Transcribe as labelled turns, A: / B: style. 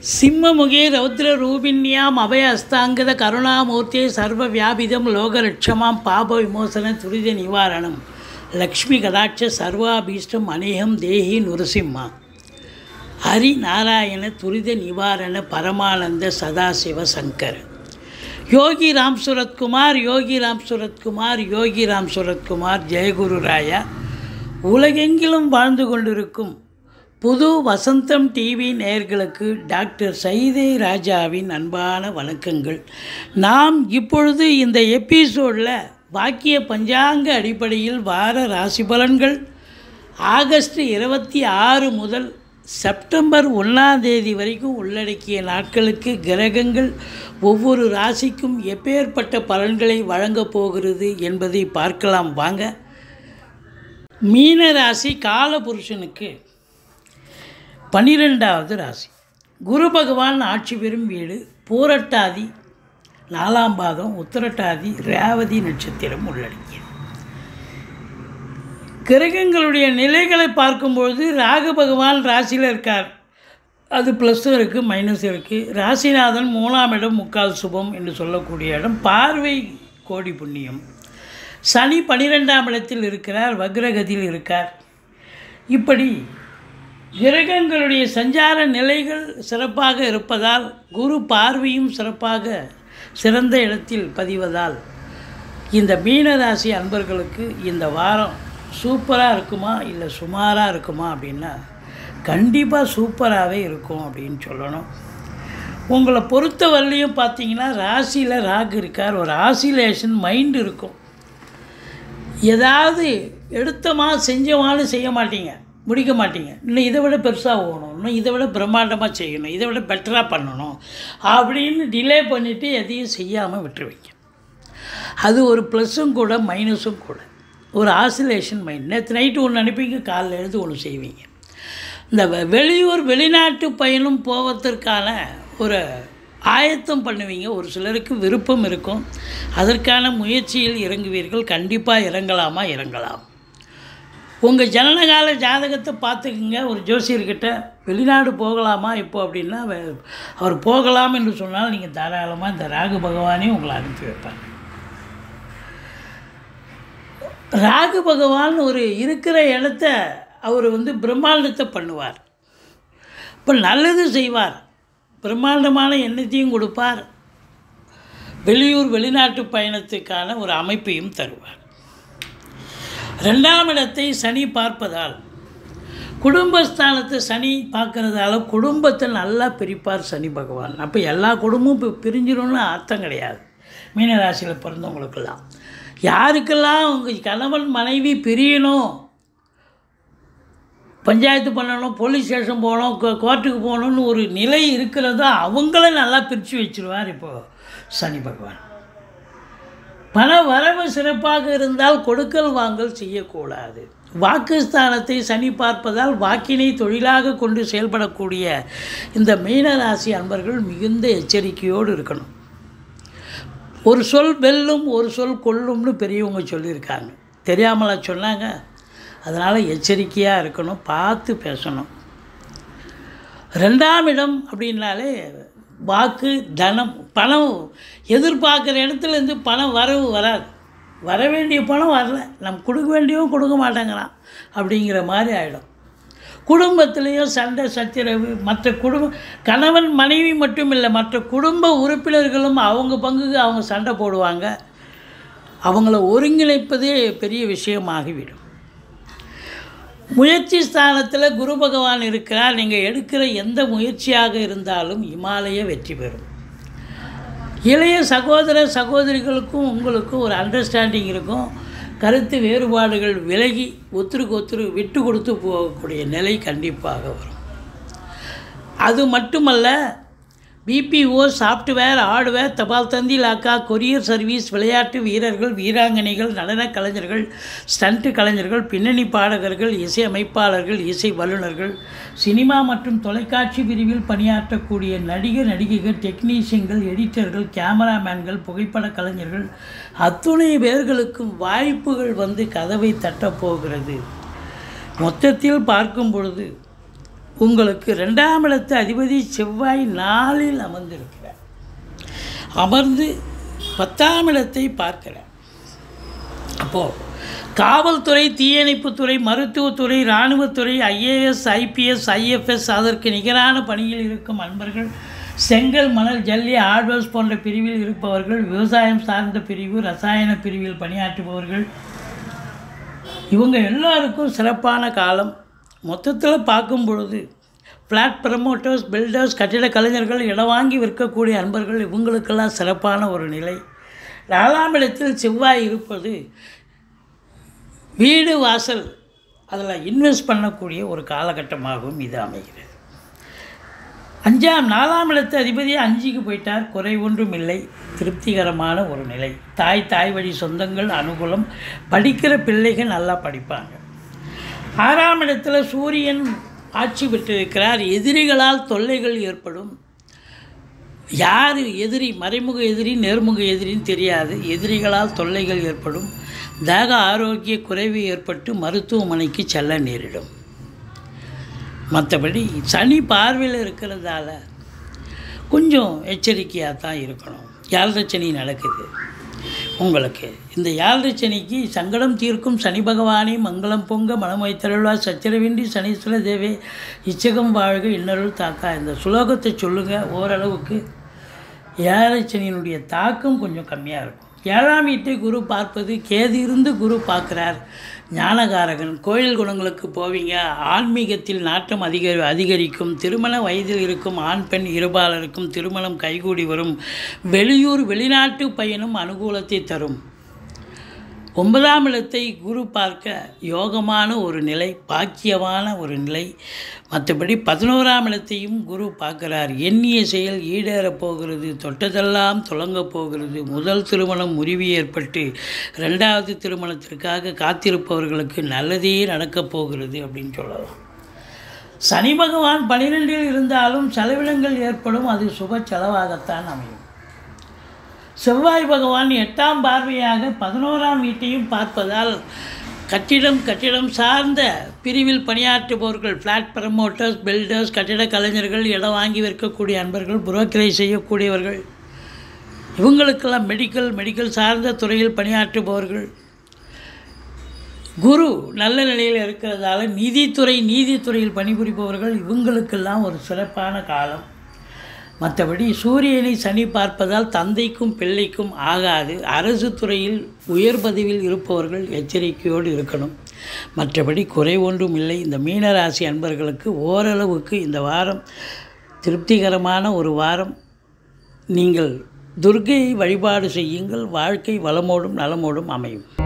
A: சிம்மமுகே ரௌத்ரரூபிண்யாம் அபய அஸ்தாங்கத கருணாமூர்த்தியை சர்வ வியாபிதம் லோகலட்சமாம் பாப விமோசன துரித நிவாரணம் லக்ஷ்மி கடாட்ச சர்வாபீஷ்டம் அநேகம் தேஹி நுரசிம்மா ஹரி நாராயண துரித நிவாரண பரமானந்த சதாசிவ சங்கர் யோகி ராம் சுரத்குமார் யோகி ராம் சுரத்குமார் யோகி ராம் சுரத்குமார் ஜெயகுரு ராயா உலகெங்கிலும் வாழ்ந்து கொண்டிருக்கும் புது வசந்தம் டிவி நேயர்களுக்கு டாக்டர் சைதே ராஜாவின் அன்பான வணக்கங்கள் நாம் இப்பொழுது இந்த எபிசோடில் வாக்கிய பஞ்சாங்க அடிப்படையில் வார ராசி பலன்கள் ஆகஸ்ட் இருபத்தி ஆறு முதல் செப்டம்பர் ஒன்றாம் தேதி வரைக்கும் உள்ளடக்கிய நாட்களுக்கு கிரகங்கள் ஒவ்வொரு ராசிக்கும் எப்பேற்பட்ட பலன்களை வழங்கப் போகிறது என்பதை பார்க்கலாம் வாங்க மீன ராசி காலபுருஷனுக்கு பன்னிரெண்டாவது ராசி குரு பகவான் ஆட்சி பெறும் வீடு பூரட்டாதி நாலாம் பாதம் உத்திரட்டாதி ரேவதி நட்சத்திரம் உள்ளடக்கியது கிரகங்களுடைய நிலைகளை பார்க்கும்பொழுது ராகு பகவான் ராசியில் இருக்கார் அது ப்ளஸ்ஸும் இருக்குது மைனஸும் இருக்குது ராசிநாதன் மூணாம் இடம் முக்கால் சுபம் என்று சொல்லக்கூடிய இடம் பார்வை கோடி புண்ணியம் சனி பனிரெண்டாம் இடத்தில் இருக்கிறார் வக்ரகதியில் இருக்கார் இப்படி கிரகங்களுடைய சஞ்சார நிலைகள் சிறப்பாக இருப்பதால் குரு பார்வையும் சிறப்பாக சிறந்த இடத்தில் பதிவதால் இந்த மீனராசி அன்பர்களுக்கு இந்த வாரம் சூப்பராக இருக்குமா இல்லை சுமாராக இருக்குமா அப்படின்னா கண்டிப்பாக சூப்பராகவே இருக்கும் அப்படின்னு சொல்லணும் உங்களை பொறுத்த வரலையும் பார்த்தீங்கன்னா ராசியில் ராகு இருக்கார் ஒரு ஆசிலேஷன் மைண்ட் இருக்கும் ஏதாவது எடுத்தமா செஞ்சமானு செய்ய மாட்டீங்க முடிக்க மாட்டீங்க இன்னும் இதை விட பெருசாக ஓகணும் இன்னும் இதை விட பிரம்மாண்டமாக செய்யணும் இதை விட பெட்டராக பண்ணணும் அப்படின்னு டிலே பண்ணிவிட்டு எதையும் செய்யாமல் விட்டுருவீங்க அது ஒரு ப்ளஸ்ஸும் கூட மைனஸும் கூட ஒரு ஆசிலேஷன் மைண்ட் நேற்று நைட்டு ஒன்று அனுப்பிங்க காலைல எழுந்து ஒன்று செய்வீங்க இந்த வெ- வெளியூர் வெளிநாட்டு பயணம் போவதற்கான ஒரு ஆயத்தம் பண்ணுவீங்க ஒரு சிலருக்கு விருப்பம் இருக்கும் அதற்கான முயற்சியில் இறங்குவீர்கள் கண்டிப்பாக இறங்கலாமா இறங்கலாம் உங்கள் ஜனனகால ஜாதகத்தை பார்த்துக்குங்க ஒரு ஜோசியர்கிட்ட வெளிநாடு போகலாமா இப்போ அப்படின்னா வே- அவர் போகலாம் என்று சொன்னால் நீங்கள் தாராளமாக இந்த ராகு பகவானையும் உங்களை அனுப்பி வைப்பார் ராகு பகவான் ஒரு இருக்கிற இடத்த அவர் வந்து பிரம்மாண்டத்தை பண்ணுவார் இப்போ நல்லது செய்வார் பிரம்மாண்டமான எண்ணத்தையும் கொடுப்பார் வெளியூர் வெளிநாட்டு பயணத்துக்கான ஒரு அமைப்பையும் தருவார் ரெண்டாம் இடத்தை சனி பார்ப்பதால் குடும்பஸ்தானத்தை சனி பார்க்கறதால குடும்பத்தை நல்லா பிரிப்பார் சனி பகவான் அப்போ எல்லா குடும்பமும் இப்போ பிரிஞ்சிடும்னு அர்த்தம் கிடையாது மீனராசியில் பிறந்தவங்களுக்கெல்லாம் யாருக்கெல்லாம் உங்கள் கணவன் மனைவி பிரியணும் பஞ்சாயத்து பண்ணணும் போலீஸ் ஸ்டேஷன் போகணும் கோ- கோர்ட்டுக்கு போகணும்னு ஒரு நிலை இருக்கிறதோ அவங்கள நல்லா பிரித்து வச்சிருவார் இப்போது சனி பகவான் பண வரவு சிறப்பாக இருந்தால் கொடுக்கல் வாங்கல் செய்யக்கூடாது வாக்குஸ்தானத்தை சனி பார்ப்பதால் வாக்கினை தொழிலாக கொண்டு செயல்படக்கூடிய இந்த மீனராசி அன்பர்கள் மிகுந்த எச்சரிக்கையோடு இருக்கணும் ஒரு சொல் வெல்லும் ஒரு சொல் கொல்லும்னு பெரியவங்க சொல்லியிருக்காங்க தெரியாமலா சொன்னாங்க அதனால் எச்சரிக்கையாக இருக்கணும் பார்த்து பேசணும் ரெண்டாம் இடம் அப்படின்னாலே வாக்கு தனம் பணம் எதிர்பார்க்குற இடத்துலேருந்து பணம் வரவு வராது வர வேண்டிய பணம் வரல நம்ம கொடுக்க வேண்டியவும் கொடுக்க மாட்டேங்கிறான் அப்படிங்கிற மாதிரி ஆகிடும் குடும்பத்திலேயும் சண்டை சச்சரவு மற்ற குடும்ப கணவன் மனைவி மட்டும் இல்லை மற்ற குடும்ப உறுப்பினர்களும் அவங்க பங்குக்கு அவங்க சண்டை போடுவாங்க அவங்கள ஒருங்கிணைப்பதே பெரிய விஷயமாகிவிடும் முயற்சி ஸ்தானத்தில் குரு பகவான் இருக்கிறார் நீங்கள் எடுக்கிற எந்த முயற்சியாக இருந்தாலும் இமாலய வெற்றி பெறும் இளைய சகோதர சகோதரிகளுக்கும் உங்களுக்கும் ஒரு அண்டர்ஸ்டாண்டிங் இருக்கும் கருத்து வேறுபாடுகள் விலகி ஒத்துருக்கு ஒத்துரு விட்டு கொடுத்து போகக்கூடிய நிலை கண்டிப்பாக வரும் அது மட்டுமல்ல பிபிஓ சாஃப்ட்வேர் ஹார்ட்வேர் தபால் தந்தி லாக்கா கொரியர் சர்வீஸ் விளையாட்டு வீரர்கள் வீராங்கனைகள் நடனக் கலைஞர்கள் ஸ்டண்ட் கலைஞர்கள் பின்னணி பாடகர்கள் இசை அமைப்பாளர்கள் இசை வல்லுநர்கள் சினிமா மற்றும் தொலைக்காட்சி பிரிவில் பணியாற்றக்கூடிய நடிகர் நடிகைகள் டெக்னீஷியன்கள் எடிட்டர்கள் கேமராமேன்கள் புகைப்பட கலைஞர்கள் அத்துணை பேர்களுக்கும் வாய்ப்புகள் வந்து கதவை தட்டப்போகிறது மொத்தத்தில் பார்க்கும் பொழுது உங்களுக்கு ரெண்டாம் இடத்து அதிபதி செவ்வாய் நாளில் அமர்ந்திருக்கிறார் அமர்ந்து பத்தாம் இடத்தை பார்க்கிறார் அப்போது காவல்துறை தீயணைப்புத்துறை மருத்துவத்துறை இராணுவத்துறை ஐஏஎஸ் ஐபிஎஸ் ஐஎஃப்எஸ் அதற்கு நிகரான பணியில் இருக்கும் அன்பர்கள் செங்கல் மணல் ஜல்லி ஹார்ட்வேர்ஸ் போன்ற பிரிவில் இருப்பவர்கள் விவசாயம் சார்ந்த பிரிவு ரசாயன பிரிவில் பணியாற்றுபவர்கள் இவங்க எல்லாருக்கும் சிறப்பான காலம் மொத்தத்தில் பார்க்கும் பொழுது ஃப்ளாட் ப்ரமோட்டர்ஸ் பில்டர்ஸ் கட்டிட கலைஞர்கள் இடம் வாங்கி விற்கக்கூடிய அன்பர்கள் இவங்களுக்கெல்லாம் சிறப்பான ஒரு நிலை நாலாம் இடத்தில் செவ்வாய் இருப்பது வீடு வாசல் அதில் இன்வெஸ்ட் பண்ணக்கூடிய ஒரு காலகட்டமாகவும் இது அமைகிறது அஞ்சாம் நாலாம் இடத்து அதிபதி அஞ்சுக்கு போயிட்டார் குறை ஒன்றும் இல்லை திருப்திகரமான ஒரு நிலை தாய் தாய் வழி சொந்தங்கள் அனுகூலம் படிக்கிற பிள்ளைகள் நல்லா படிப்பாங்க ஆறாம் இடத்துல சூரியன் ஆட்சி பெற்றிருக்கிறார் எதிரிகளால் தொல்லைகள் ஏற்படும் யார் எதிரி மறைமுக எதிரி நேர்முக எதிரின்னு தெரியாது எதிரிகளால் தொல்லைகள் ஏற்படும் தேக ஆரோக்கிய குறைவு ஏற்பட்டு மருத்துவமனைக்கு செல்ல நேரிடும் மற்றபடி சனி பார்வையில் இருக்கிறதால கொஞ்சம் எச்சரிக்கையாக தான் இருக்கணும் யாழ்ரை சனி நடக்குது உங்களுக்கு இந்த யாழ்ரை சனிக்கு சங்கடம் தீர்க்கும் சனி பகவானே மங்களம் பொங்க மனம் வைத்தருள்வா சச்சரவின்றி சனீஸ்வர தேவே இச்சகம் வாழ்க இன்னருள் தாக்கா இந்த சுலோகத்தை சொல்லுங்கள் ஓரளவுக்கு ஏழரை சனியினுடைய தாக்கம் கொஞ்சம் கம்மியாக இருக்கும் ஏழாம் வீட்டை குரு பார்ப்பது கேது இருந்து குரு பார்க்குறார் ஞானகாரகன் கோயில் குணங்களுக்கு போவீங்க ஆன்மீகத்தில் நாட்டம் அதிக அதிகரிக்கும் திருமண வயதில் இருக்கும் ஆண் பெண் இருபாலருக்கும் திருமணம் கைகூடி வரும் வெளியூர் வெளிநாட்டு பயணம் அனுகூலத்தை தரும் ஒன்பதாம் இடத்தை குரு பார்க்க யோகமான ஒரு நிலை பாக்கியமான ஒரு நிலை மற்றபடி பதினோராம் இடத்தையும் குரு பார்க்கிறார் எண்ணிய செயல் ஈடேறப் போகிறது தொட்டதெல்லாம் தொடங்கப் போகிறது முதல் திருமணம் முறிவு ஏற்பட்டு ரெண்டாவது திருமணத்திற்காக காத்திருப்பவர்களுக்கு நல்லதே நடக்கப் போகிறது அப்படின்னு சொல்லலாம் சனி பகவான் பனிரெண்டில் இருந்தாலும் செலவினங்கள் ஏற்படும் அது சுப செலவாகத்தான் அமையும் செவ்வாய் பகவான் எட்டாம் பார்வையாக பதினோராம் வீட்டையும் பார்ப்பதால் கட்டிடம் கட்டிடம் சார்ந்த பிரிவில் பணியாற்றுபவர்கள் ஃப்ளாட் ப்ரமோட்டர்ஸ் பில்டர்ஸ் கட்டிட கலைஞர்கள் இடம் வாங்கி விற்கக்கூடிய அன்பர்கள் புரோக்கரை செய்யக்கூடியவர்கள் இவங்களுக்கெல்லாம் மெடிக்கல் மெடிக்கல் சார்ந்த துறையில் பணியாற்றுபவர்கள் குரு நல்ல நிலையில் இருக்கிறதால நீதித்துறை நீதித்துறையில் பணிபுரிபவர்கள் இவங்களுக்கெல்லாம் ஒரு சிறப்பான காலம் மற்றபடி சூரியனை சனி பார்ப்பதால் தந்தைக்கும் பிள்ளைக்கும் ஆகாது அரசு துறையில் உயர் பதவியில் இருப்பவர்கள் எச்சரிக்கையோடு இருக்கணும் மற்றபடி குறை ஒன்றும் இல்லை இந்த மீனராசி அன்பர்களுக்கு ஓரளவுக்கு இந்த வாரம் திருப்திகரமான ஒரு வாரம் நீங்கள் துர்க்கையை வழிபாடு செய்யுங்கள் வாழ்க்கை வளமோடும் நலமோடும் அமையும்